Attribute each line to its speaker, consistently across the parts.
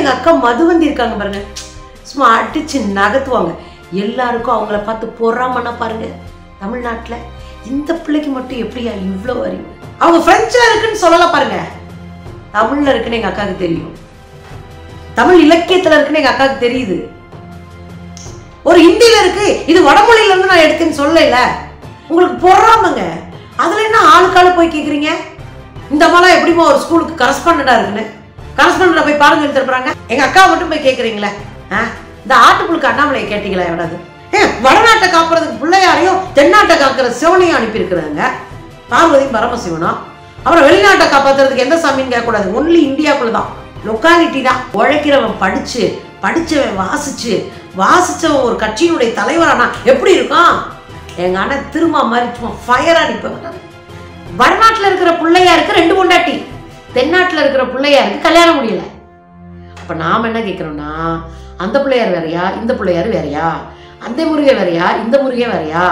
Speaker 1: எங்க அக்கா மதுவந்தி இருக்காங்க பாருங்க சும்மா அடிச்சு நகர்த்துவாங்க எல்லாருக்கும் அவங்கள பார்த்து பொறாமன்னா பாருங்க தமிழ்நாட்டுல இந்த பிள்ளைக்கு மட்டும் எப்படியா இவ்வளோ அறிவு அவங்க பிரெஞ்சுல இருக்குன்னு சொல்லலாம் பாருங்க தமிழ்ல இருக்குன்னு எங்க அக்காவுக்கு தெரியும் தமிழ் இலக்கியத்துல இருக்குன்னு எங்க அக்காவுக்கு தெரியுது ஒரு ஹிந்தில இருக்கு இது வடமொழியில இருந்து நான் எடுத்தேன்னு சொல்லல உங்களுக்கு பொறாமங்க அதுல என்ன ஆளுக்காளு போய் கேக்குறீங்க இந்த மாதிரிலாம் எப்படிமா ஒரு ஸ்கூலுக்கு கரஸ்பாண்டா இருக்குன்னு கரஸ்பாண்டா போய் பாடம் சொல்லி தருப்பாங்க எங்க அக்கா மட்டும் போய் கேக்குறீங்களே ஆ? இந்த ஆட்டுப்புழுக்கு அண்ணாமலையை கேட்டீங்களா எவ்வளவு ஏ வடநாட்டை காப்புறதுக்கு பிள்ளையாரையும் தென்னாட்டை காக்கிற சிவனையும் அனுப்பியிருக்கிறாங்க பார்வதியும் பரமசிவனும் அப்புறம் வெளிநாட்டை காப்பாத்துறதுக்கு எந்த சாமின்னு கேட்கக்கூடாது ஒன்லி இந்தியாக்குள்ள தான் லொக்காலிட்டி தான் உழைக்கிறவன் படிச்சு படிச்சவன் வாசிச்சு வாசிச்சவன் ஒரு கட்சியினுடைய தலைவரானா எப்படி இருக்கும் எங்க அண்ணன் திருமா மாதிரி சும்மா ஃபயரா நிற்பவன் வடநாட்டுல இருக்கிற பிள்ளையாருக்கு ரெண்டு பொண்டாட்டி தென்னாட்டுல இருக்கிற பிள்ளையாருக்கு கல்யாணம் முடியல அப்ப நாம என்ன கேட்கிறோம்னா அந்த பிள்ளையார் வேறயா இந்த பிள்ளையார் வேறயா அந்த முருகை வேறயா இந்த முருகை வேறயா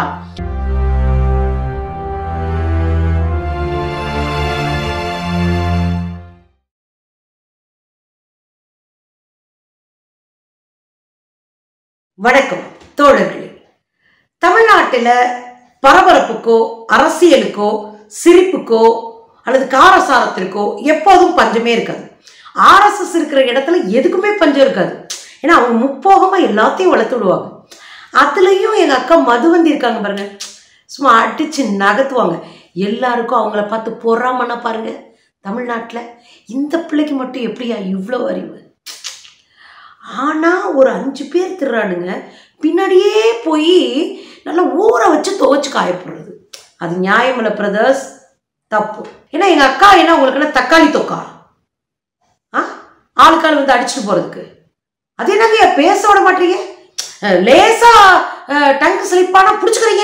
Speaker 1: வணக்கம் தோழர்களே தமிழ்நாட்டில் பரபரப்புக்கோ அரசியலுக்கோ சிரிப்புக்கோ அல்லது காரசாரத்திற்கோ எப்போதும் பஞ்சமே இருக்காது ஆர்எஸ்எஸ் இருக்கிற இடத்துல எதுக்குமே பஞ்சம் இருக்காது ஏன்னா அவங்க முப்போகமாக எல்லாத்தையும் வளர்த்து விடுவாங்க அதுலேயும் எங்கள் அக்கா மதுவந்தி இருக்காங்க பாருங்க சும்மா அடிச்சு நகர்த்துவாங்க எல்லாருக்கும் அவங்கள பார்த்து பொறாமன்னா பாருங்க தமிழ்நாட்டில் இந்த பிள்ளைக்கு மட்டும் எப்படியா இவ்வளோ அறிவு ஆனால் ஒரு அஞ்சு பேர் திருறானுங்க பின்னாடியே போய் நல்லா ஊற வச்சு துவைச்சு காயப்படுறது அது நியாயம் இல்லை பிரதர்ஸ் தப்பு ஏன்னா எங்கள் அக்கா என்ன உங்களுக்கு என்ன தக்காளி தொக்கா ஆ ஆளுக்காள் வந்து அடிச்சுட்டு போகிறதுக்கு அது என்னங்க பேச விட மாட்டீங்க அஹ், லேசா டங்க் ஸ்லிப்பானா பிடிச்சிக்கிறீங்க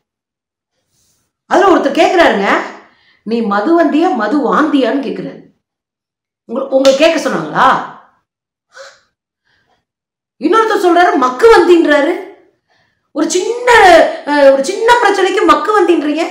Speaker 1: அதில் ஒருத்தர் கேட்குறாருங்க நீ மது வந்தியா மது வாந்தியான்னு கேட்குறாரு உங்க உங்களை கேட்க சொன்னாங்களா இன்னொருத்தர் சொல்றாரு மக்கு வந்தின்றாரு ஒரு சின்ன அஹ், ஒரு சின்ன பிரச்சனைக்கு மக்கு வந்தின்றீங்க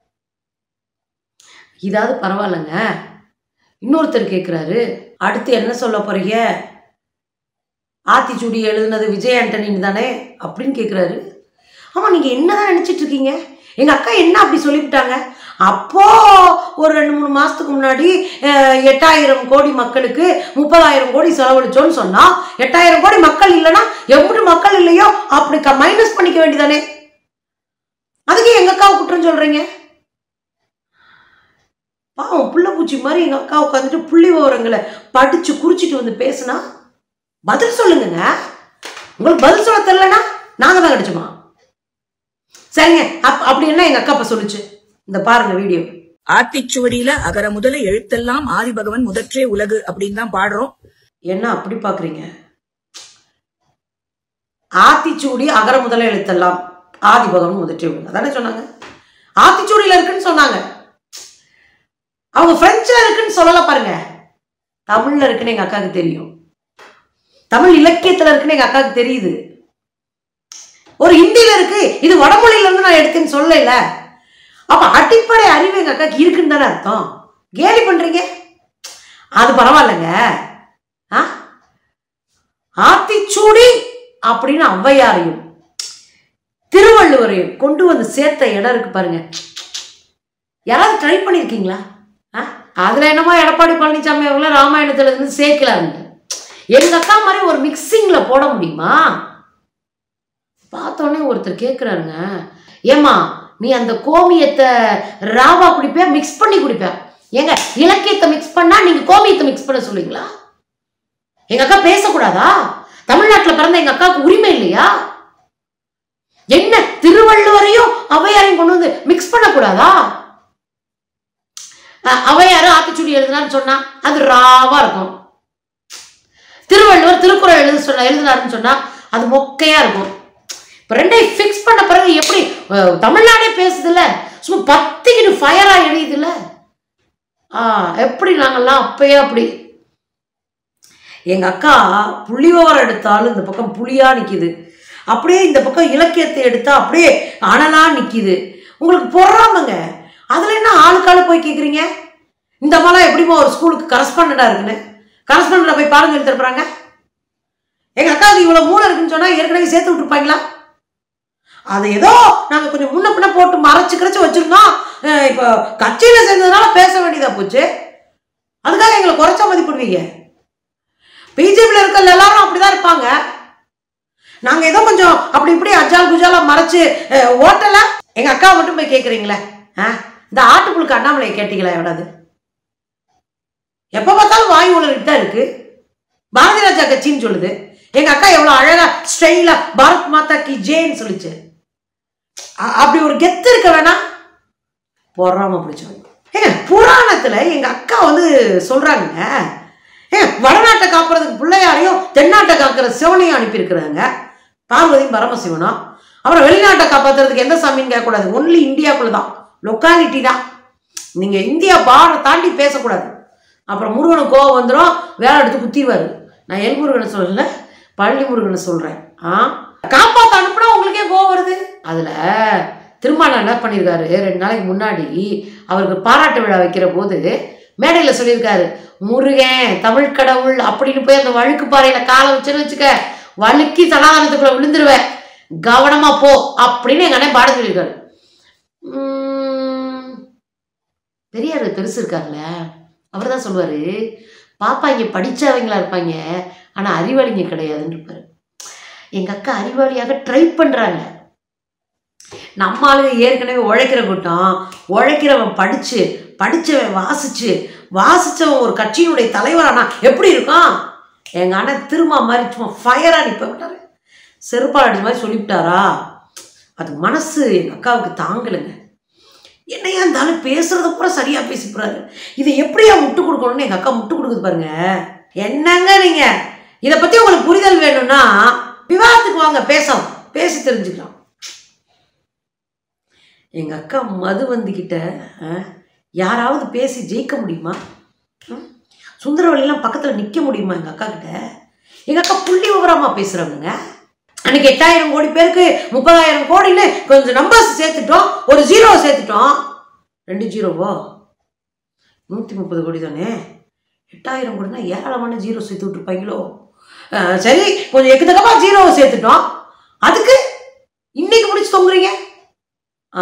Speaker 1: இதாவது பரவாயில்லைங்க இன்னொருத்தர் கேட்குறாரு அடுத்து என்ன சொல்ல போறீங்க ஆத்திச்சூடி எழுதுனது விஜய் ஆண்டனின்னு தானே அப்படின்னு கேட்குறாரு ஆமாம் நீங்கள் என்னதான் நினைச்சிட்டு இருக்கீங்க எங்கள் அக்கா என்ன அப்படி சொல்லிவிட்டாங்க அப்போ ஒரு ரெண்டு மூணு மாதத்துக்கு முன்னாடி அஹ், எட்டாயிரம் கோடி மக்களுக்கு முப்பதாயிரம் கோடி செலவழிச்சோன்னு சொன்னா எட்டாயிரம் கோடி மக்கள் இல்லைன்னா எப்படி மக்கள் இல்லையோ அப்படி மைனஸ் பண்ணிக்க வேண்டியதானே அதுக்கு எங்க அக்காவை குற்றம் சொல்றீங்க பாவம் புள்ள பூச்சி மாதிரி எங்க அக்கா உட்காந்துட்டு புள்ளி விவரங்களை படிச்சு குறிச்சிட்டு வந்து பேசுனா பதில் சொல்லுங்கங்க உங்களுக்கு பதில் சொல்ல தெரியலனா நாங்க தான் கிடைச்சோமா சரிங்க அப் அப்படி என்ன எங்க அக்கா இப்ப சொல்லுச்சு இந்த பாருங்க வீடியோ
Speaker 2: ஆத்திச்சுவடியில அகர முதல எழுத்தெல்லாம் ஆதிபகவன் முதற்றே உலகு அப்படின்னு தான் பாடுறோம்
Speaker 1: என்ன அப்படி பாக்குறீங்க ஆத்திச்சூடி அகர முதல எழுத்தெல்லாம் ஆதிபகவன் முதற்றே உலகு அதானே சொன்னாங்க ஆத்திச்சூடியில இருக்குன்னு சொன்னாங்க அவங்க பிரெஞ்சுல இருக்குன்னு சொல்லல பாருங்க தமிழ்ல இருக்குன்னு எங்க அக்காவுக்கு தெரியும் தமிழ் இலக்கியத்துல இருக்குன்னு எங்க அக்காவுக்கு தெரியுது ஒரு ஹிந்தில இருக்கு இது வடமொழியில இருந்து நான் எடுத்தேன்னு சொல்லல அப்ப அடிப்படை அறிவு எங்க அக்காவுக்கு இருக்குன்னு தானே அர்த்தம் கேலி பண்றீங்க அது பரவாயில்லைங்க ஆ ஆத்திச்சூடி அப்படின்னு ஔவையாரையும் திருவள்ளுவரையும் கொண்டு வந்து சேர்த்த இடம் இருக்கு பாருங்க யாராவது ட்ரை பண்ணியிருக்கீங்களா ஆ அதில் என்னமோ எடப்பாடி பழனிசாமி அவங்கள ராமாயணத்துல இருந்து சேர்க்கலாங்க எங்க அக்கா மாதிரி ஒரு மிக்சிங்ல போட முடியுமா பார்த்தோன்னே ஒருத்தர் கேட்குறாருங்க ஏமா நீ அந்த கோமியத்தை ராவா குடிப்ப மிக்ஸ் பண்ணி குடிப்ப ஏங்க இலக்கியத்தை மிக்ஸ் பண்ணா நீங்க கோமியத்தை மிக்ஸ் பண்ண சொல்லுவீங்களா எங்க அக்கா பேசக்கூடாதா தமிழ்நாட்டுல பிறந்த எங்க அக்காவுக்கு உரிமை இல்லையா என்ன திருவள்ளுவரையும் ஔவையாரையும் கொண்டு வந்து மிக்ஸ் பண்ணக்கூடாதா அஹ், ஔவையார் ஆத்திச்சூடி எழுதினான்னு சொன்னா அது ராவா இருக்கும் திருவள்ளுவர் திருக்குறள் எழுத சொன்ன எழுதினாருன்னு சொன்னா அது மொக்கையா இருக்கும் இப்போ ரெண்டையும் ஃபிக்ஸ் பண்ண பிறகு எப்படி அஹ், தமிழ்நாடே பேசுதுல்ல சும்மா பத்திக்கிட்டு ஃபயரா எரியுதுல்ல ஆ எப்படி நாங்கெல்லாம் அப்பயே அப்படி எங்க அக்கா புள்ளியோரம் எடுத்தாலும் இந்த பக்கம் புலியா நிக்குது அப்படியே இந்த பக்கம் இலக்கியத்தை எடுத்தா அப்படியே அனலா நிக்குது உங்களுக்கு பொறாமங்க அதுல என்ன ஆளுக்காளு போய் கேக்குறீங்க இந்த மாதிரிலாம் எப்படிமா ஒரு ஸ்கூலுக்கு கரஸ்பாண்டா இருக்குன்னு கரஸ்பாண்டில் போய் பாடம் சொல்லி தருப்புறாங்க எங்க அக்காவுக்கு இவ்வளவு மூளை இருக்குன்னு சொன்னா ஏற்கனவே சேர்த்து விட்டுருப்பாங்களா அதை ஏதோ நாங்க கொஞ்சம் முன்ன பின்ன போட்டு மறைச்சு கிடச்சு வச்சிருந்தோம் அஹ் இப்போ கட்சியில சேர்ந்ததுனால பேச வேண்டியதா போச்சு அதுக்காக எங்களை குறைச்சா மதிப்பிடுவீங்க பிஜேபியில் இருக்கிற எல்லாரும் அப்படிதான் இருப்பாங்க நாங்க ஏதோ கொஞ்சம் அப்படி இப்படி அஜால் குஜாலா மறைச்சு அஹ், ஓட்டல எங்க அக்கா மட்டும் போய் கேக்குறீங்களே ஆ? இந்த ஆட்டுப்புழுக்கு அண்ணாமலையை கேட்டீங்களா எவ்வளவு எப்ப பார்த்தாலும் வாயு உலகிட்டு தான் இருக்கு பாரதிய ராஜா கட்சின்னு சொல்லுது எங்க அக்கா எவ்வளவு அழகா ஸ்டைலா பாரத் மாதா கி ஜேன்னு சொல்லுச்சு அ- அப்படி ஒரு கெத்து இருக்க வேணாம் பொறாம பிடிச்சவங்க ஏங்க புராணத்துல எங்க அக்கா வந்து சொல்றாங்க ஏங்க வடநாட்டை காப்புறதுக்கு பிள்ளையாரையும் தென்னாட்டை காக்கிற சிவனையும் அனுப்பியிருக்கிறாங்க பார்வதியும் பரமசிவனும் அப்புறம் வெளிநாட்டை காப்பாத்துறதுக்கு எந்த சாமின்னு கேட்கக்கூடாது ஒன்லி இந்தியாக்குள்ள தான் லொக்காலிட்டி தான் நீங்க இந்தியா பார்டர் தாண்டி பேசக்கூடாது அப்புறம் முருகனுக்கு கோவம் வந்துடும் வேலை எடுத்து குத்திடுவாரு நான் எல் முருகனை சொல்லல பழனி முருகனை சொல்றேன் ஆ காப்பாத்த அனுப்புனா உங்களுக்கே கோவம் வருது அதுல திருமணம் என்ன பண்ணியிருக்காரு ரெண்டு நாளைக்கு முன்னாடி அவருக்கு பாராட்டு விழா வைக்கிற போது மேடையில் சொல்லியிருக்காரு முருகன் தமிழ் கடவுள் அப்படின்னு போய் அந்த வழுக்கு பாறையில காலை வச்சுன்னு வச்சுக்க வழுக்கி சனாதனத்துக்குள்ள விழுந்துருவேன் கவனமா போ அப்படின்னு எங்க அண்ணன் பாட சொல்லியிருக்காரு உம், பெரியார் பெருசு இருக்கார்ல அவர் தான் சொல்லுவாரு பாப்பா இங்க படிச்சவங்களா இருப்பாங்க ஆனா அறிவாளிங்க கிடையாதுன்னு இருப்பாரு எங்க அக்கா அறிவாளியாக ட்ரை பண்றாங்க நம்ம ஆளுங்க ஏற்கனவே உழைக்கிற கூட்டம் உழைக்கிறவன் படிச்சு படிச்சவன் வாசிச்சு வாசிச்சவன் ஒரு கட்சியினுடைய தலைவரானா எப்படி இருக்கும் எங்க அண்ணன் திரும்ப மாதிரி சும்மா ஃபயரா நிப்ப விட்டாரு செருப்பால் அடிச்ச மாதிரி சொல்லிவிட்டாரா அது மனசு எங்க அக்காவுக்கு தாங்கலைங்க என்னையா இருந்தாலும் பேசுறத பூரா சரியா பேசி போறாரு இதை எப்படியா முட்டு கொடுக்கணும்னு எங்க அக்கா முட்டு கொடுக்குது பாருங்க என்னங்க நீங்க இதை பத்தி உங்களுக்கு புரிதல் வேணும்னா விவாதத்துக்கு வாங்க பேசலாம் பேசி தெரிஞ்சுக்கலாம் எங்க அக்கா மதுவந்தி கிட்ட அஹ், யாராவது பேசி ஜெயிக்க முடியுமா ம்? சுந்தரவழியெல்லாம் பக்கத்துல நிக்க முடியுமா எங்க அக்கா கிட்ட எங்க அக்கா புள்ளி விவரமா பேசுறவங்க அன்னைக்கு எட்டாயிரம் கோடி பேருக்கு முப்பதாயிரம் கோடின்னு கொஞ்சம் நம்பர்ஸ் சேர்த்துட்டோம் ஒரு ஜீரோ சேர்த்துட்டோம் ரெண்டு ஜீரோவோ நூற்றி முப்பது கோடி தானே எட்டாயிரம் கோடினா ஏராளமான ஜீரோ சேர்த்து விட்டுருப்பாங்களோ அஹ், சரி கொஞ்சம் எக்குத்தக்கமா ஜீரோவை சேர்த்துட்டோம் அதுக்கு இன்னைக்கு முடிச்சு தொங்குறீங்க ஆ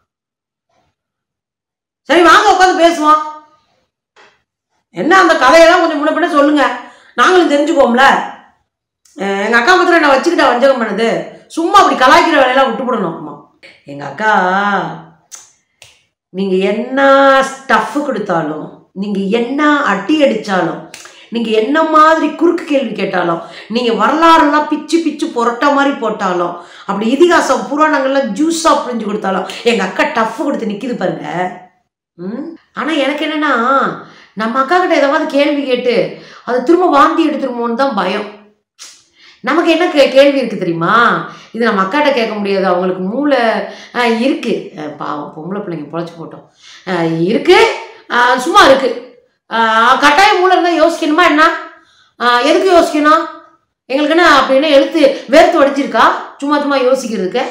Speaker 1: சரி வாங்க உட்காந்து பேசுவோம் என்ன அந்த கதையெல்லாம் கொஞ்சம் முன்ன பின்ன சொல்லுங்க நாங்களும் தெரிஞ்சுக்கோம்ல அஹ் எங்க அக்கா மாத்திரம் என்ன வச்சுக்கிட்டா வஞ்சகம் பண்ணுது சும்மா அப்படி கலாய்க்கிற வேலையெல்லாம் விட்டு போடணும் அம்மா எங்க அக்கா நீங்க என்ன ஸ்டஃப் கொடுத்தாலும் நீங்க என்ன அட்டி அடிச்சாலும் நீங்க என்ன மாதிரி குறுக்கு கேள்வி கேட்டாலும் நீங்க வரலாறுலாம் பிச்சு பிச்சு புரட்ட மாதிரி போட்டாலும் அப்படி இதிகாசம் புராணங்கள்லாம் ஜூஸா புரிஞ்சு கொடுத்தாலும் எங்க அக்கா டஃப் கொடுத்து நிக்குது பாருங்க ம் ஆனா எனக்கு என்னன்னா நம்ம அக்கா கிட்ட ஏதாவது கேள்வி கேட்டு அது திரும்ப வாந்தி எடுத்துருமோன்னு தான் பயம் நமக்கு என்ன கே கேள்வி இருக்கு தெரியுமா இது நம்ம அக்காட்ட கேட்க முடியாது அவங்களுக்கு மூளை ஆஹ், இருக்கு ஆஹ், பாவம் பொம்பளை பிள்ளைங்க பொழைச்சி போட்டோம் ஆஹ், இருக்கு ஆஹ், சும்மா இருக்கு ஆஹ், கட்டாயம் மூளை இருந்தால் யோசிக்கணுமா என்ன ஆஹ், எதுக்கு யோசிக்கணும் எங்களுக்கு என்ன அப்படின்னா எழுத்து வேர்த்து வடிச்சிருக்கா சும்மா சும்மா யோசிக்கிறதுக்கு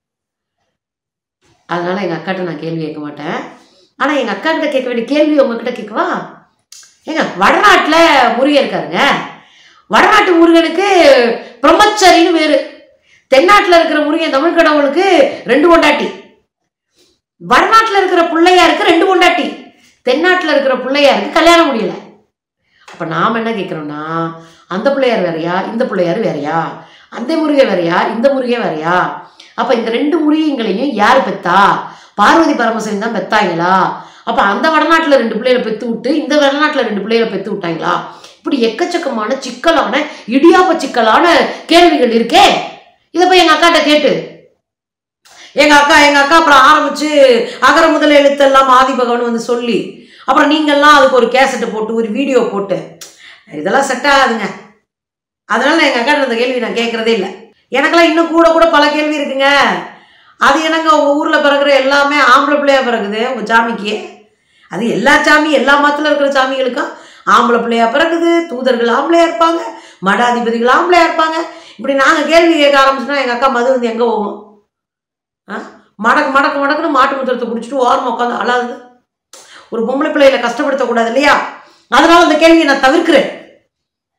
Speaker 1: அதனால எங்கள் அக்காட்ட நான் கேள்வி கேட்க மாட்டேன் ஆனால் எங்கள் அக்கா கிட்ட கேட்க வேண்டிய கேள்வி உங்ககிட்ட கேட்கவா ஏங்க வடநாட்டில் முருகன் இருக்காருங்க வடநாட்டு முருகனுக்கு பிரம்மச்சரின்னு வேறு தென்னாட்டில் இருக்கிற முருகன் தமிழ் கடவுளுக்கு ரெண்டு கொண்டாட்டி வடநாட்டில் இருக்கிற பிள்ளையாருக்கு ரெண்டு கொண்டாட்டி தென்னாட்டில் இருக்கிற பிள்ளையாருக்கு கல்யாணம் முடியல அப்போ நாம் என்ன கேட்குறோம்னா அந்த பிள்ளையார் வேறையா இந்த பிள்ளையார் வேறையா அந்த முருகன் வேறையா இந்த முருகன் வேறையா அப்போ இந்த ரெண்டு முருகங்களையும் யார் பெத்தா பார்வதி பரமசிவன் தான் பெத்தாங்களா அப்போ அந்த வடநாட்டில் ரெண்டு பிள்ளைகளை பெத்து விட்டு இந்த வடநாட்டில் ரெண்டு பிள்ளைகளை பெத்து விட்டாங்களா இப்படி எக்கச்சக்கமான சிக்கலான இடியாப்ப சிக்கலான கேள்விகள் இருக்கே இதை போய் எங்க அக்காட்ட கேட்டு எங்க அக்கா எங்க அக்கா அப்புறம் ஆரம்பிச்சு அகர முதல் எழுத்தெல்லாம் ஆதிபகவன் வந்து சொல்லி அப்புறம் நீங்கெல்லாம் அதுக்கு ஒரு கேசட்டை போட்டு ஒரு வீடியோ போட்டு இதெல்லாம் செட் ஆகாதுங்க அதனால நான் எங்க அக்காட்ட இந்த கேள்வி நான் கேட்கறதே இல்லை எனக்கெல்லாம் இன்னும் கூட கூட பல கேள்வி இருக்குங்க அது என்னங்க உங்க ஊர்ல பிறகுற எல்லாமே ஆம்பளை பிள்ளையா பிறகுது உங்க சாமிக்கு அது எல்லா சாமி எல்லா மதத்துல இருக்கிற சாமிகளுக்கும் ஆம்பளை பிள்ளையா பிறகுது தூதர்கள் ஆம்பளையா இருப்பாங்க மடாதிபதிகள் ஆம்பளையா இருப்பாங்க இப்படி நாங்கள் கேள்வி கேட்க ஆரம்பிச்சோன்னா எங்கள் அக்கா மது வந்து எங்கே போவோம் ஆ மடக்கு மடக்கு மடக்குன்னு மாட்டு முத்திரத்தை குடிச்சிட்டு ஓரமாக உட்காந்து அழாது ஒரு பொம்பளை பிள்ளைகளை கஷ்டப்படுத்தக்கூடாது இல்லையா அதனால அந்த கேள்வியை நான் தவிர்க்கிறேன்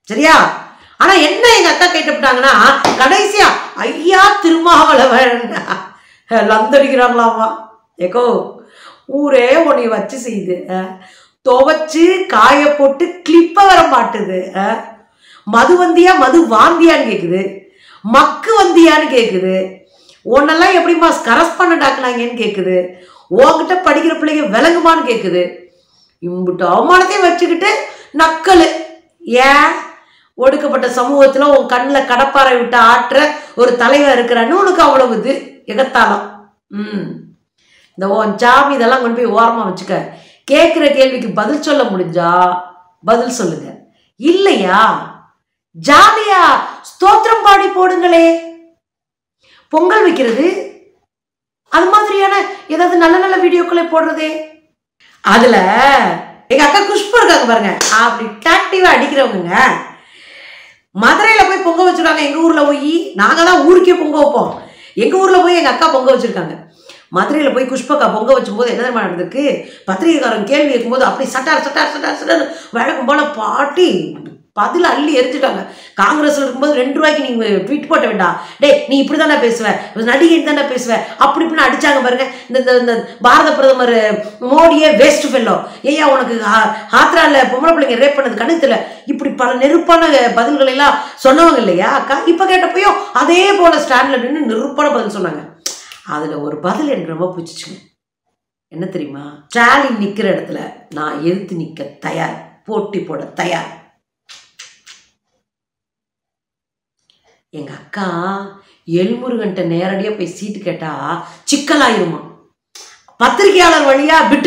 Speaker 1: சரியா ஆனா என்ன எங்க அக்கா கேட்டுவிட்டாங்கன்னா கடைசியா ஐயா திருமாவளவன் லந்தடிக்கிறாங்களாமா ஏக்கோ ஊரே உன்னை வச்சு செய்யுது அஹ். துவைச்சு காய போட்டு கிளிப்ப வர மாட்டுது அஹ். மது வந்தியா மது வாந்தியான்னு கேக்குது மக்கு வந்தியான்னு கேக்குது உன்னெல்லாம் எப்படிம்மா கரஸ்பாண்ட் ஆக்குனாங்கன்னு கேக்குது உன்கிட்ட படிக்கிற பிள்ளைங்க விளங்குமான்னு கேக்குது இம்புட்டு அவமானத்தையும் வச்சுக்கிட்டு நக்கல் ஏன் ஒடுக்கப்பட்ட சமூகத்தில் உன் கண்ணில் கடப்பாரை விட்டு ஆட்டுற ஒரு தலைவர் இருக்கிறான்னு உனக்கு அவ்வளவு இது எகத்தாளம் ம் இந்த உன் சாமி இதெல்லாம் கொண்டு போய் ஓரமாக வச்சுக்க கேட்குற கேள்விக்கு பதில் சொல்ல முடிஞ்சா பதில் சொல்லுங்க இல்லையா ஜாலியா ஸ்தோத்திரம் பாடி போடுங்களே பொங்கல் வைக்கிறது அது மாதிரியான ஏதாவது நல்ல நல்ல வீடியோக்களை போடுறதே அதுல எங்க அக்கா குஷ்பு இருக்காங்க பாருங்க அப்படி டாக்டிவா அடிக்கிறவங்க மதுரையில போய் பொங்க வச்சிருக்காங்க எங்க ஊர்ல போய் நாங்க தான் ஊருக்கே பொங்க வைப்போம் எங்க ஊர்ல போய் எங்க அக்கா பொங்க வச்சிருக்காங்க மதுரையில போய் குஷ்பக்கா பொங்க வச்சும்போது என்ன தெரியுமா நடந்திருக்கு பத்திரிகைக்காரன் கேள்வி கேட்கும்போது அப்படி சட்டார் சட்டார் சட்டார் சட்டார் வழக்கம் போல பாட்டி பதில் அள்ளி எரிச்சுட்டாங்க காங்கிரஸ்ல இருக்கும்போது ரெண்டு ரூபாய்க்கு நீங்க ட்வீட் போட்ட வேண்டாம் டேய் நீ இப்படி தானே பேசுவ நடிகை தானே பேசுவ அப்படி இப்படின்னு அடிச்சாங்க பாருங்க இந்த இந்த- இந்த பாரத பிரதமர் மோடியே வேஸ்ட் ஃபெல்லோ ஏய்யா உனக்கு ஹா- ஆத்திரால பொம்பளை பிள்ளைங்க ரேப் பண்ணது கணத்துல இப்படி பல நெருப்பான பதில்கள் எல்லாம் சொன்னவங்க இல்லையா அக்கா இப்ப கேட்டப்பையும் அதே போல ஸ்டாண்ட்ல நின்று நெருப்பான பதில் சொன்னாங்க அதுல ஒரு பதில் எனக்கு ரொம்ப பிடிச்சிச்சுங்க என்ன தெரியுமா ஸ்டாலின் நிக்கிற இடத்துல நான் எதிர்த்து நிக்க தயார் போட்டி போட தயார் எங்க அக்கா எல்முருகன்ட்ட நேரடியா போய் சீட்டு கேட்டா சிக்கலாயிருமா பத்திரிகையாளர் வழியா விட்டு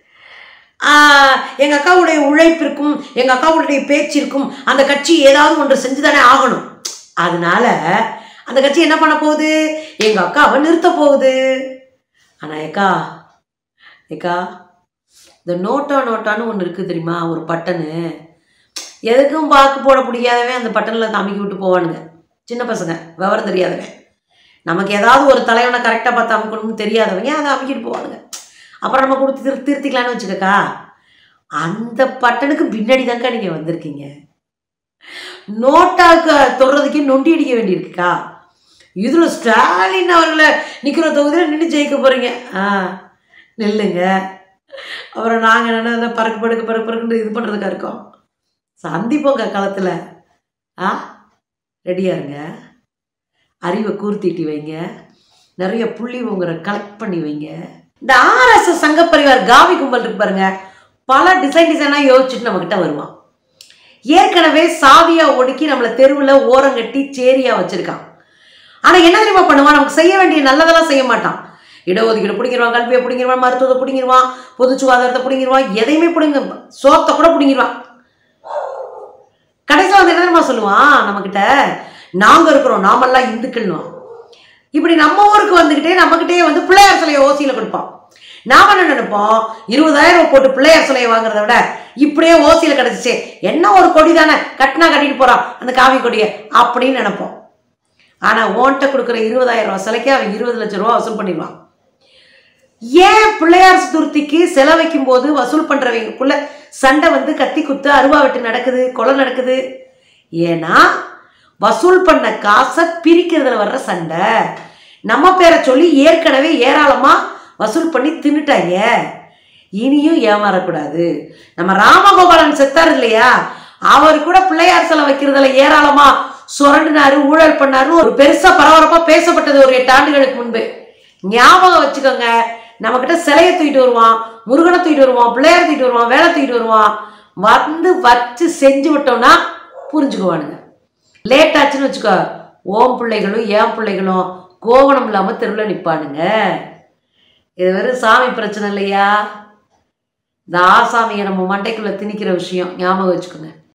Speaker 1: ஆஹ், எங்க அக்காவுடைய உழைப்பிற்கும் எங்க அக்காவுடைய பேச்சிற்கும் அந்த கட்சி ஏதாவது ஒன்று செஞ்சுதானே ஆகணும் அதனால அந்த கட்சி என்ன பண்ண போகுது எங்க அக்காவை நிறுத்த போகுது ஆனா ஏக்கா ஏக்கா இந்த நோட்டா நோட்டான்னு ஒன்று இருக்குது தெரியுமா ஒரு பட்டனு எதுக்கும் பாக்கு போட முடியாதவன் அந்த பட்டனில் அமைக்கி விட்டு போவானுங்க சின்ன பசங்க விவரம் தெரியாதவன் நமக்கு ஏதாவது ஒரு தலைவனை கரெக்டாக பார்த்து அமுக்கணும்னு தெரியாதவங்க அதை அமைக்கிட்டு போவானுங்க அப்புறம் நம்ம கொடுத்து திரு திருத்திக்கலான்னு வச்சுக்கக்கா அந்த பட்டனுக்கு பின்னாடி தாங்க நீங்கள் வந்திருக்கீங்க நோட்டாக்கு தொடுறதுக்கே நொண்டி அடிக்க வேண்டியிருக்குக்கா இதில் ஸ்டாலின் அவர்களை நிற்கிற தொகுதியில் நின்று ஜெயிக்க போகிறீங்க ஆ நில்லுங்க அப்புறம் நாங்கள் என்ன பறக்கு படுக்க பறக்கு பறக்குன்னு இது பண்ணுறதுக்கா இருக்கோம் சந்திப்போங்க களத்தில் ஆ ரெடியா இருங்க அறிவை கூர்த்திட்டு வைங்க நிறைய புள்ளி உங்களை கலெக்ட் பண்ணி வைங்க இந்த ஆர்எஸ்எஸ் சங்க பரிவார் காவி கும்பல் இருக்கு பாருங்க பல டிசைன் டிசைனாக யோசிச்சுட்டு நம்மக்கிட்ட வருவான் ஏற்கனவே சாவியா ஒடுக்கி நம்மளை தெருவில் ஓரங்கட்டி சேரியா வச்சிருக்கான் ஆனால் என்ன தெரியுமா பண்ணுவான் நமக்கு செய்ய வேண்டிய நல்லதெல்லாம் செய்ய மாட்டான் இடஒதுக்கீடு பிடிங்கிருவான் கல்வியை பிடிங்கிருவான் மருத்துவத்தை பிடிங்கிருவான் பொது சுகாதாரத்தை பிடிங்கிருவான் எதையுமே பிடிங்க சோத்தை கூட பிடிங்கிருவான் கடைசியில் வந்து என்ன தெரியுமா சொல்லுவான் நம்மக்கிட்ட நாங்கள் இருக்கிறோம் நாமெல்லாம் இந்துக்கள்னுவான் இப்படி நம்ம ஊருக்கு வந்துக்கிட்டே நம்மக்கிட்டே வந்து பிள்ளையார் சிலையை ஓசியில் கொடுப்பான் நாம என்ன நினைப்போம் இருபதாயிரம் ரூபாய் போட்டு பிள்ளையார் சிலையை வாங்குறத விட இப்படியே ஓசியில் கிடச்சிச்சு என்ன ஒரு கொடி தானே கட்டினா கட்டிட்டு போகிறான் அந்த காவி கொடியை அப்படின்னு நினைப்போம் ஆனால் ஓன்ட்ட கொடுக்குற இருபதாயிரம் ரூபாய் சிலைக்கு அவன் இருபது லட்சம் ரூபா வசூல் பண்ணிடுவான் ஏன் பிள்ளையார் சதுர்த்திக்கு செலவைக்கும் போது வசூல் பண்றவங்களுக்குள்ள சண்டை வந்து கத்தி குத்து அருவா வெட்டு நடக்குது கொலை நடக்குது ஏன்னா வசூல் பண்ண காசை பிரிக்கிறதுல வர்ற சண்டை நம்ம பேரை சொல்லி ஏற்கனவே ஏராளமா வசூல் பண்ணி தின்னுட்டாங்க இனியும் ஏமாறக்கூடாது நம்ம ராமகோபாலன் செத்தார் இல்லையா அவர் கூட பிள்ளையார் சிலை வைக்கிறதுல ஏராளமா சுரண்டினாரு ஊழல் பண்ணாருன்னு ஒரு பெருசா பரபரப்பா பேசப்பட்டது ஒரு எட்டு ஆண்டுகளுக்கு முன்பு ஞாபகம் வச்சுக்கோங்க நம்மக்கிட்ட சிலையை தூக்கிட்டு வருவான் முருகனை தூக்கிட்டு வருவான் பிள்ளையார் தூக்கிட்டு வருவான் வேலை தூக்கிட்டு வருவான் வந்து வச்சு செஞ்சு விட்டோம்னா புரிஞ்சுக்குவானுங்க லேட் ஆச்சுன்னு வச்சுக்கோ ஓம் பிள்ளைகளும் ஏன் பிள்ளைகளும் கோவணம் இல்லாமல் தெருவில் நிற்பானுங்க இது வெறும் சாமி பிரச்சனை இல்லையா இந்த ஆசாமியை நம்ம மண்டைக்குள்ளே திணிக்கிற விஷயம் ஞாபகம் வச்சுக்கோங்க